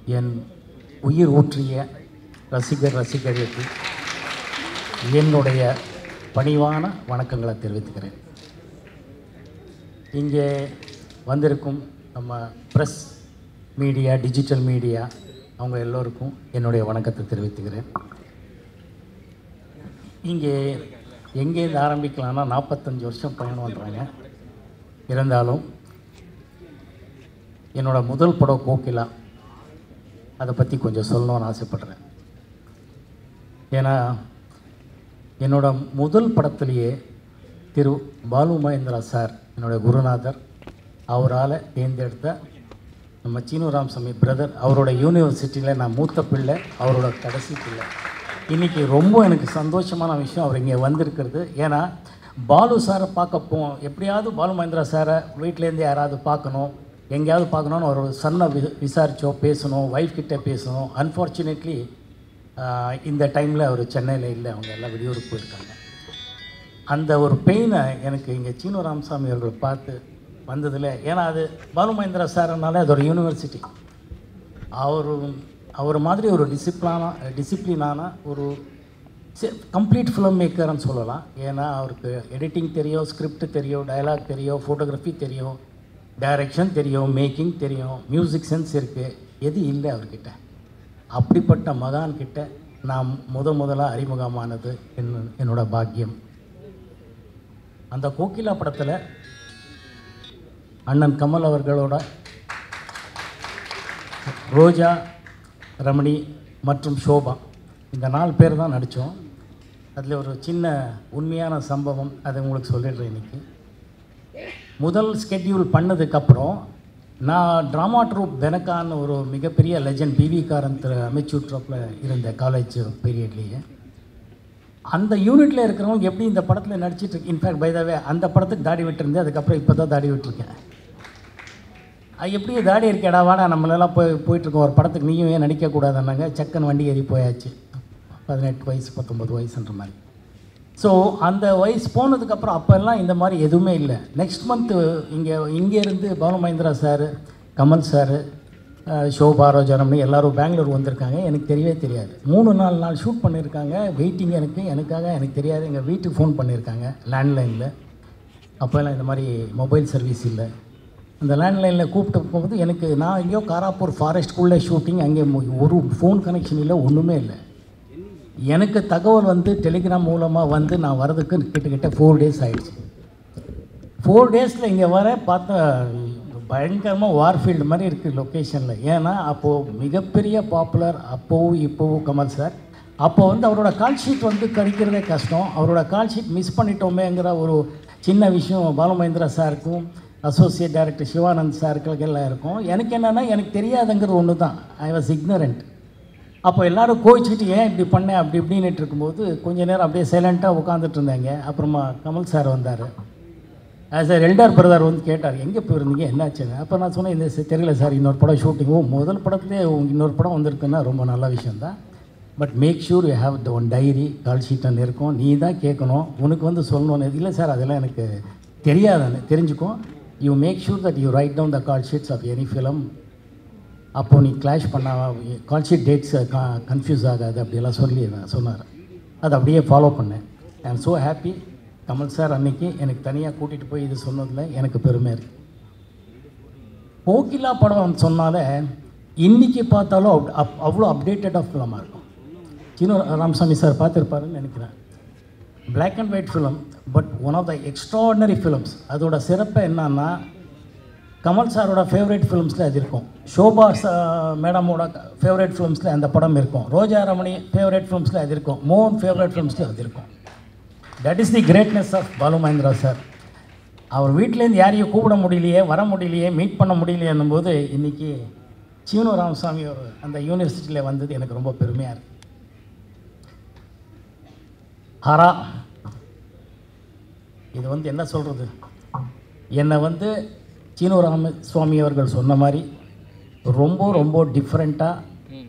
என் உயிர் ஊற்றிய ரசிகர் ரசிகர்களுக்கு என்னுடைய பணிவான வணக்கங்களை தெரிவித்துக்கிறேன் இங்கே வந்திருக்கும் நம்ம ப்ரெஸ் மீடியா டிஜிட்டல் மீடியா அவங்க எல்லோருக்கும் என்னுடைய வணக்கத்தை தெரிவித்துக்கிறேன் இங்கே எங்கேருந்து ஆரம்பிக்கலாம்னா நாற்பத்தஞ்சு வருஷம் பயணம் பண்ணுறாங்க இருந்தாலும் என்னோட முதல் படம் கோகிலா அதை பற்றி கொஞ்சம் சொல்லணும்னு ஆசைப்பட்றேன் ஏன்னா என்னோட முதல் படத்திலேயே திரு பாலு மகேந்திரா சார் என்னோட குருநாதர் அவரால் தேர்ந்தெடுத்த நம்ம சீனு ராமசாமி பிரதர் அவரோட யூனிவர்சிட்டியில் நான் மூத்த பிள்ளை அவரோட கடைசி பிள்ளை இன்றைக்கி ரொம்ப எனக்கு சந்தோஷமான விஷயம் அவர் இங்கே வந்திருக்கிறது ஏன்னா பாலு சாரை பார்க்க போ எப்படியாவது பாலு மகேந்திரா சாரை வீட்டிலேருந்து யாராவது பார்க்கணும் எங்கேயாவது பார்க்கணுன்னு அவரோட சன்னை வி விசாரித்தோம் பேசணும் ஒய்ஃப் கிட்ட பேசணும் அன்ஃபார்ச்சுனேட்லி இந்த டைமில் அவர் சென்னையில் இல்லை அவங்க எல்லாம் வெளியூருக்கு போயிருக்காங்க அந்த ஒரு பெயினை எனக்கு இங்கே சீனு ராமசாமி அவர்கள் பார்த்து வந்ததில் ஏன்னா அது பாலு மகேந்திரா சார்னாலே அது ஒரு யூனிவர்சிட்டி அவர் அவர் மாதிரி ஒரு டிசிப்ளான டிசிப்ளினான ஒரு கம்ப்ளீட் ஃபிலிம் மேக்கர்னு சொல்லலாம் ஏன்னா அவருக்கு எடிட்டிங் தெரியும் ஸ்கிரிப்ட் தெரியும் டயலாக் தெரியும் ஃபோட்டோகிராஃபி தெரியும் டைரக்ஷன் தெரியும் மேக்கிங் தெரியும் மியூசிக் சென்ஸ் இருக்குது எது இல்லை அவர்கிட்ட அப்படிப்பட்ட மகான் கிட்ட நான் முத முதலாக அறிமுகமானது என் என்னோட பாக்கியம் அந்த கோகிலா படத்தில் அண்ணன் கமல் அவர்களோட ரோஜா ரமணி மற்றும் சோபா இந்த நாலு பேர் தான் நடித்தோம் அதில் ஒரு சின்ன உண்மையான சம்பவம் அதை உங்களுக்கு சொல்லிடுறேன் இன்றைக்கி முதல் ஸ்கெட்யூல் பண்ணதுக்கப்புறம் நான் ட்ராமா ட்ரூப் பெனக்கான்னு ஒரு மிகப்பெரிய லெஜண்ட் பிவி காரந்த் அமைச்சூர் ட்ரூப்பில் இருந்த காலேஜ் பீரியட்லேயே அந்த யூனிட்டில் இருக்கிறவங்க எப்படி இந்த படத்தில் நடிச்சிட்டு இருக்கு இன்ஃபேக்ட் பைதாவே அந்த படத்துக்கு தாடி விட்டுருந்தேன் அதுக்கப்புறம் இப்போ தான் தாடி விட்டுருக்கேன் அது எப்படி தாடி இருக்கேடா வாடா நம்மளெல்லாம் போய் போயிட்டுருக்கோம் ஒரு படத்துக்கு நீயும் ஏன் நடிக்கக்கூடாதுன்னாங்க சக்கன் வண்டி ஏறி போயாச்சு பதினெட்டு வயசு பத்தொம்பது வயசுன்ற மாதிரி ஸோ அந்த வயசு போனதுக்கப்புறம் அப்போல்லாம் இந்த மாதிரி எதுவுமே இல்லை நெக்ஸ்ட் மந்த்து இங்கே இங்கேருந்து பாலு மகேந்திரா சார் கமல் சார் ஷோபா ரோஜாரம்னு எல்லோரும் பெங்களூர் வந்திருக்காங்க எனக்கு தெரியவே தெரியாது மூணு நாலு நாள் ஷூட் பண்ணியிருக்காங்க வெயிட்டிங் எனக்கு எனக்காக எனக்கு தெரியாது எங்கள் வீட்டுக்கு ஃபோன் பண்ணியிருக்காங்க லேண்ட்லைனில் அப்போல்லாம் இந்த மாதிரி மொபைல் சர்வீஸ் இல்லை அந்த லேண்ட்லைனில் கூப்பிட்டு போகும்போது எனக்கு நான் எங்கேயோ காராப்பூர் ஃபாரஸ்ட்குள்ளே ஷூட்டிங் அங்கே ஒரு ஃபோன் கனெக்ஷன் இல்லை ஒன்றுமே இல்லை எனக்கு தகவல் வந்து டெலிகிராம் மூலமாக வந்து நான் வரதுக்கு கிட்டத்தட்ட ஃபோர் டேஸ் ஆகிடுச்சு ஃபோர் டேஸில் இங்கே வர பார்த்தா பயங்கரமாக வார்ஃபீல்டு மாதிரி இருக்குது லொக்கேஷனில் ஏன்னா அப்போது மிகப்பெரிய பாப்புலர் அப்போவும் இப்போவும் கமல் சார் அப்போ வந்து அவரோட கால் ஷீட் வந்து கிடைக்கிறதே கஷ்டம் அவரோட கால் ஷீட் மிஸ் பண்ணிட்டோமேங்கிற ஒரு சின்ன விஷயம் பாலு மகேந்திரா சாருக்கும் அசோசியேட் டைரக்டர் சிவானந்த் சாருக்களுக்கு எல்லாம் இருக்கும் எனக்கு என்னென்னா எனக்கு தெரியாதுங்கிறது ஒன்று தான் ஐ வாஸ் இக்னரண்ட் அப்போ எல்லோரும் கோச்சிக்கிட்டு ஏன் இப்படி பண்ணேன் அப்படி இப்படின்னுட்டு இருக்கும்போது கொஞ்ச நேரம் அப்படியே சைலண்ட்டாக உட்காந்துட்டு இருந்தாங்க அப்புறமா கமல் சார் வந்தார் ஆஸ் சார் எல்டார் பிரதர் வந்து கேட்டார் எங்கே போயிருந்தீங்க என்னாச்சுங்க அப்போ நான் சொன்னேன் இந்த தெரியல சார் இன்னொரு படம் ஷூட்டிங் ஓ முதல் படத்துலேயே இன்னொரு படம் வந்திருக்குன்னா ரொம்ப நல்ல விஷயந்தான் but make sure you have the one diary call ஷீட்டன் இருக்கும் நீ தான் கேட்கணும் உனக்கு வந்து சொல்லணும்னு இல்லை சார் அதெல்லாம் எனக்கு தெரியாதுன்னு தெரிஞ்சுக்கோ you make sure that you write down the call sheets of any film அப்போது நீ கிளாஷ் பண்ண கால் ஷீட் டேட்ஸ் கன்ஃபியூஸ் ஆகாது அப்படியெல்லாம் சொல்லி நான் சொன்னார் அதை அப்படியே ஃபாலோ பண்ணேன் ஐ am so happy Kamal sir அன்னைக்கு எனக்கு தனியாக கூட்டிகிட்டு போய் இது சொன்னதில் எனக்கு பெருமை இருக்குது கோகிலா படம் சொன்னாலே இன்றைக்கி பார்த்தாலும் அப் அப் அவ்வளோ அப்டேட்டடாக ஃபிலமாக இருக்கும் சீனு ராமசாமி சார் பார்த்துருப்பாருன்னு நினைக்கிறேன் black and white film but one of the extraordinary films அதோட சிறப்பு என்னன்னா கமல் சாரோட ஃபேவரட் ஃபிலிம்ஸில் அது இருக்கும் ஷோபா மேடமோட ஃபேவரட் ஃபிலிம்ஸில் அந்த படம் இருக்கும் ரோஜா ரமணி ஃபேவரட் ஃபிலிம்ஸில் அது இருக்கும் மோகன் ஃபேவரட் ஃபிலிம்ஸில் அது இருக்கும் that is the greatness of Balu Mahendra sir அவர் வீட்டிலேருந்து யாரையும் கூப்பிட முடியலையே வர முடியலையே மீட் பண்ண முடியலையேன்னும் போது இன்றைக்கி சீனு ராமசாமி ஒரு அந்த யூனிவர்சிட்டியில் வந்தது எனக்கு ரொம்ப பெருமையாக இருக்குது ஹரா இது வந்து என்ன சொல்கிறது என்னை வந்து சீனு ராம சுவாமி அவர்கள் சொன்ன மாதிரி ரொம்ப ரொம்ப டிஃப்ரெண்ட்டாக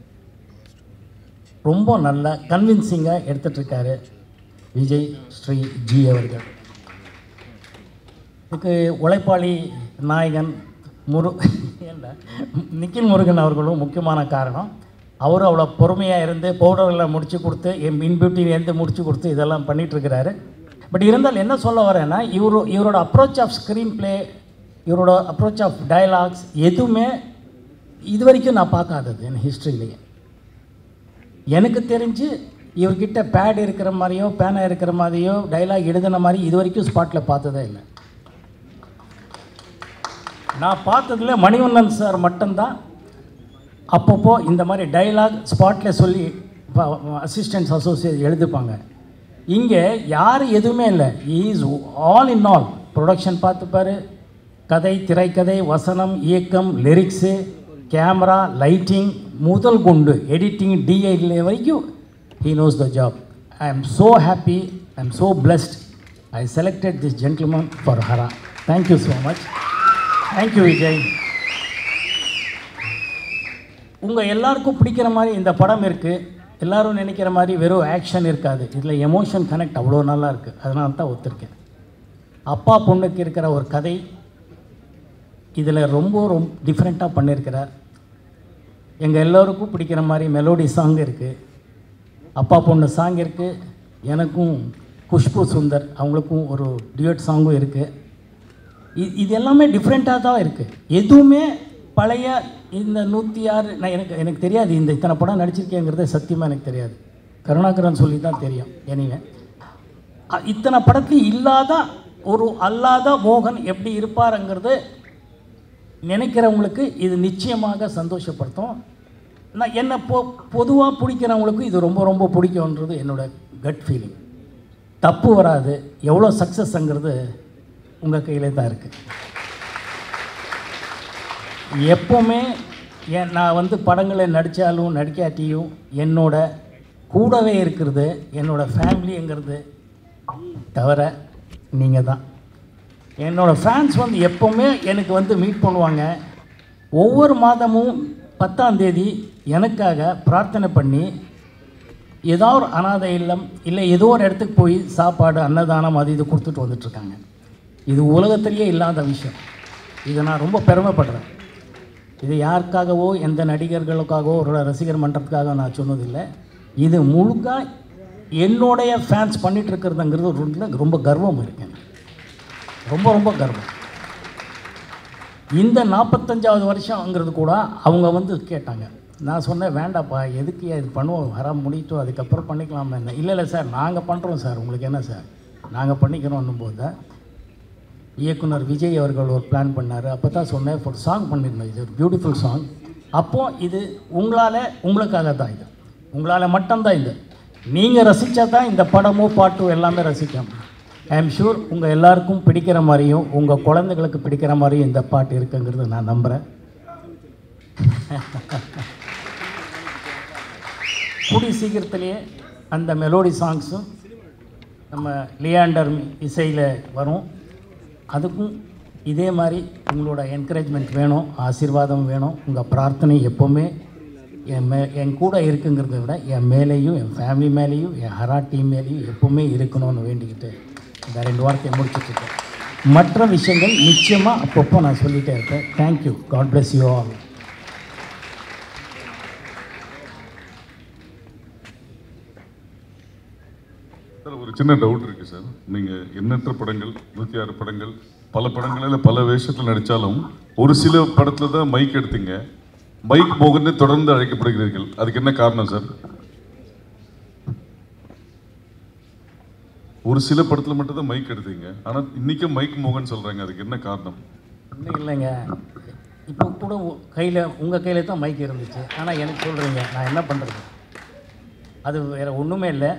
ரொம்ப நல்லா கன்வின்சிங்காக எடுத்துகிட்ருக்காரு விஜய் ஸ்ரீ ஜி அவர்கள் இதுக்கு உழைப்பாளி நாயகன் முரு ஏன்டா நிக்கில் முருகன் அவர்களும் முக்கியமான காரணம் அவரும் அவ்வளோ பொறுமையாக இருந்து பவுடரில் முடிச்சு கொடுத்து என் மின் பியூட்டிலேருந்து முடிச்சு கொடுத்து இதெல்லாம் பண்ணிட்டு இருக்கிறாரு பட் இருந்தாலும் என்ன சொல்ல வரேன்னா இவரு இவரோட அப்ரோச் ஆஃப் ஸ்க்ரீன் ப்ளே இவரோட அப்ரோச் ஆஃப் டயலாக்ஸ் எதுவுமே இது வரைக்கும் நான் பார்க்காதது என் ஹிஸ்ட்ரியிலேயே எனக்கு தெரிஞ்சு இவர்கிட்ட பேட் இருக்கிற மாதிரியோ பேனா இருக்கிற மாதிரியோ டைலாக் எழுதின மாதிரி இது வரைக்கும் ஸ்பாட்டில் பார்த்ததே இல்லை நான் பார்த்ததுல மணிவண்ணன் சார் மட்டும்தான் அப்பப்போ இந்த மாதிரி டைலாக் ஸ்பாட்டில் சொல்லி அசிஸ்டன்ட்ஸ் அசோசியேட் எழுதிப்பாங்க இங்கே யார் எதுவுமே இல்லை is all in all production பார்த்துப்பாரு கதை திரைக்கதை வசனம் இயக்கம் லிரிக்ஸு கேமரா லைட்டிங் முதல் கொண்டு எடிட்டிங் டிஐ வரைக்கும் he knows the job I am so happy I am so blessed I selected this gentleman for Hara thank you so much thank you Vijay உங்கள் எல்லாருக்கும் பிடிக்கிற மாதிரி இந்த படம் இருக்குது எல்லாரும் நினைக்கிற மாதிரி வெறும் ஆக்ஷன் இருக்காது இதில் எமோஷன் கனெக்ட் அவ்வளோ நல்லா இருக்குது அதனால தான் ஒத்துருக்கேன் அப்பா பொண்ணுக்கு இருக்கிற ஒரு கதை இதில் ரொம்ப ரொம்ப டிஃப்ரெண்ட்டாக பண்ணியிருக்கிறார் எங்கள் எல்லோருக்கும் பிடிக்கிற மாதிரி மெலோடி சாங் இருக்குது அப்பா பொண்ணு சாங் இருக்குது எனக்கும் குஷ்பு சுந்தர் அவங்களுக்கும் ஒரு டியூட் சாங்கும் இருக்குது இ- இது எல்லாமே டிஃப்ரெண்ட்டாக தான் இருக்குது எதுவுமே பழைய இந்த நூற்றி ஆறு நான் எனக்கு எனக்கு தெரியாது இந்த இத்தனை படம் நடிச்சிருக்கேங்கிறதே சத்தியமாக எனக்கு தெரியாது கருணாகரன் சொல்லி தான் தெரியும் எனிவே அ- இத்தனை படத்தில் இல்லாத ஒரு அல்லாத மோகன் எப்படி இருப்பாருங்கிறது நினைக்கிறவங்களுக்கு இது நிச்சயமாக சந்தோஷப்படுத்தும் நான் என்னை பொ பொதுவாக பிடிக்கிறவங்களுக்கு இது ரொம்ப ரொம்ப பிடிக்கும்ன்றது என்னோட கட் ஃபீலிங் தப்பு வராது எவ்வளோ சக்ஸஸ்ங்கிறது உங்கள் கையிலே தான் இருக்குது எப்போவுமே என் நான் வந்து படங்களில் நடித்தாலும் நடிக்காட்டியும் என்னோட கூடவே இருக்கிறது என்னோட ஃபேமிலிங்கிறது தவிர நீங்கள் தான் என்னோடய ஃபேன்ஸ் வந்து எப்போவுமே எனக்கு வந்து மீட் பண்ணுவாங்க ஒவ்வொரு மாதமும் பத்தாம் தேதி எனக்காக பிரார்த்தனை பண்ணி ஏதோ ஒரு அனாதை இல்லம் இல்லை ஏதோ ஒரு இடத்துக்கு போய் சாப்பாடு அன்னதானம் அது இது கொடுத்துட்டு வந்துட்டுருக்காங்க இது உலகத்திலேயே இல்லாத விஷயம் இதை நான் ரொம்ப பெருமைப்படுறேன் இது யாருக்காகவோ எந்த நடிகர்களுக்காகவோ ஒரு ரசிகர் மன்றத்துக்காக நான் சொன்னதில்லை இது முழுக்க என்னுடைய ஃபேன்ஸ் பண்ணிட்டு இருக்கிறதுங்கிறது ஒரு உண்மையில ரொம்ப கர்வம் இருக்கேன் ரொம்ப ரொம்ப கர்வம் இந்த நாற்பத்தஞ்சாவது வருஷங்கிறது கூட அவங்க வந்து கேட்டாங்க நான் சொன்னேன் வேண்டாப்பா எதுக்கு இது பண்ணுவோம் வர முடியட்டும் அதுக்கப்புறம் பண்ணிக்கலாம் என்ன இல்லை இல்லை சார் நாங்கள் பண்ணுறோம் சார் உங்களுக்கு என்ன சார் நாங்கள் பண்ணிக்கிறோன்னும் போது தான் இயக்குனர் விஜய் அவர்கள் ஒரு பிளான் பண்ணார் அப்போ தான் சொன்னேன் ஒரு சாங் பண்ணியிருந்தேன் இது ஒரு பியூட்டிஃபுல் சாங் அப்போது இது உங்களால் உங்களுக்காக தான் இது உங்களால் மட்டும்தான் இது நீங்கள் ரசித்தா தான் இந்த படமோ பாட்டோ எல்லாமே ரசிக்கும் ஐ எம் ஷூர் உங்கள் எல்லாருக்கும் பிடிக்கிற மாதிரியும் உங்கள் குழந்தைகளுக்கு பிடிக்கிற மாதிரியும் இந்த பாட்டு இருக்குங்கிறது நான் நம்புகிறேன் கூடி சீக்கிரத்திலேயே அந்த மெலோடி சாங்ஸும் நம்ம லியாண்டர் இசையில் வரும் அதுக்கும் இதே மாதிரி உங்களோட என்கரேஜ்மெண்ட் வேணும் ஆசீர்வாதம் வேணும் உங்கள் பிரார்த்தனை எப்போவுமே என் மே என் கூட இருக்குங்கிறத விட என் மேலேயும் என் ஃபேமிலி மேலேயும் என் ஹரா டீம் மேலேயும் எப்போவுமே இருக்கணும்னு வேண்டிக்கிட்டு இந்த ரெண்டு வாரத்தை முடிச்சிட்ருக்கேன் மற்ற விஷயங்கள் நிச்சயமாக அப்பப்போ நான் சொல்லிகிட்டே இருப்பேன் thank you God bless you all sir ஒரு சின்ன டவுட் இருக்கு சார் நீங்க எண்ணற்ற படங்கள் நூற்றி ஆறு படங்கள் பல படங்களில் பல வேஷத்தில் நடித்தாலும் ஒரு சில படத்தில் தான் மைக் எடுத்தீங்க மைக் மோகனே தொடர்ந்து அழைக்கப்படுகிறீர்கள் அதுக்கு என்ன காரணம் சார் ஒரு சில படத்தில் மட்டும் தான் மைக் எடுத்தீங்க ஆனால் இன்னைக்கும் மைக் மோகன் சொல்றாங்க அதுக்கு என்ன காரணம் இன்னும் இல்லைங்க இப்போ கூட கையில் உங்கள் கையில் தான் மைக் இருந்துச்சு ஆனால் எனக்கு சொல்கிறீங்க நான் என்ன பண்ணுறது அது வேறு ஒன்றுமே இல்லை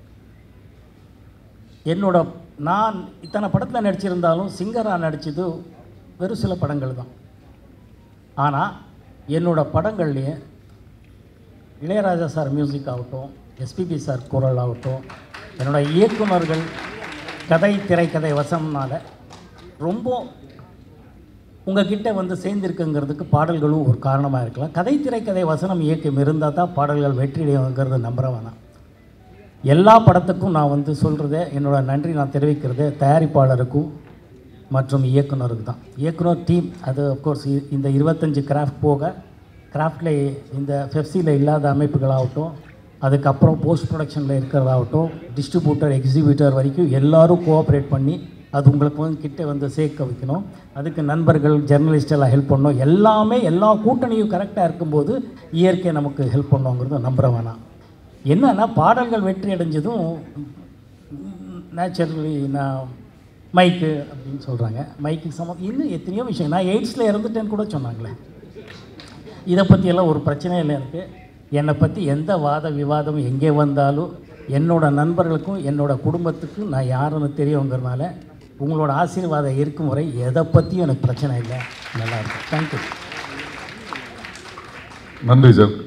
என்னோட நான் இத்தனை படத்தில் நடிச்சிருந்தாலும் சிங்கராக நடித்தது வெறும் சில படங்கள் தான் ஆனால் என்னோட படங்கள்லேயே இளையராஜா சார் மியூசிக் ஆகட்டும் எஸ்பிபி சார் குரல் ஆகட்டும் என்னோட இயக்குனர்கள் கதை திரைக்கதை வசம்னால ரொம்ப உங்ககிட்ட வந்து சேர்ந்திருக்குங்கிறதுக்கு பாடல்களும் ஒரு காரணமாக இருக்கலாம் கதை திரைக்கதை வசனம் இயக்கம் இருந்தால் தான் பாடல்கள் வெற்றியடையுங்கிறத நம்புற வேணாம் எல்லா படத்துக்கும் நான் வந்து சொல்கிறத என்னோட நன்றி நான் தெரிவிக்கிறத தயாரிப்பாளருக்கும் மற்றும் இயக்குனருக்கு தான் இயக்குனர் டீம் அது அஃப்கோர்ஸ் இந்த இருபத்தஞ்சி கிராஃப்ட் போக கிராஃப்டில் இந்த ஃபெஃப்சியில் இல்லாத அமைப்புகளாகட்டும் அதுக்கப்புறம் போஸ்ட் ப்ரொடக்ஷனில் இருக்கிறதாகட்டும் டிஸ்ட்ரிபியூட்டர் எக்ஸிபியூட்டர் வரைக்கும் எல்லாரும் கோஆப்ரேட் பண்ணி அது உங்களுக்கு வந்து கிட்ட வந்து சேர்க்க வைக்கணும் அதுக்கு நண்பர்கள் ஜெர்னலிஸ்ட் எல்லாம் ஹெல்ப் பண்ணணும் எல்லாமே எல்லா கூட்டணியும் கரெக்டாக இருக்கும்போது இயற்கை நமக்கு ஹெல்ப் பண்ணுங்கிறத நம்புற வேணாம் என்னன்னா பாடல்கள் வெற்றி அடைஞ்சதும் நேச்சுரலி நான் மைக்கு அப்படின்னு சொல்கிறாங்க மைக்கு சம இன்னும் எத்தனையோ விஷயம் நான் எய்ட்ஸில் இறந்துட்டேன்னு கூட சொன்னாங்களே இதை பற்றியெல்லாம் ஒரு பிரச்சனையும் இல்லை எனக்கு என்னை பற்றி எந்த வாத விவாதம் எங்கே வந்தாலும் என்னோட நண்பர்களுக்கும் என்னோட குடும்பத்துக்கும் நான் யாருன்னு தெரியுங்கிறனால உங்களோட ஆசீர்வாதம் இருக்கும் வரை எதை பற்றியும் எனக்கு பிரச்சனை இல்லை நல்லா இருக்கும் தேங்க்யூ நன்றி சார்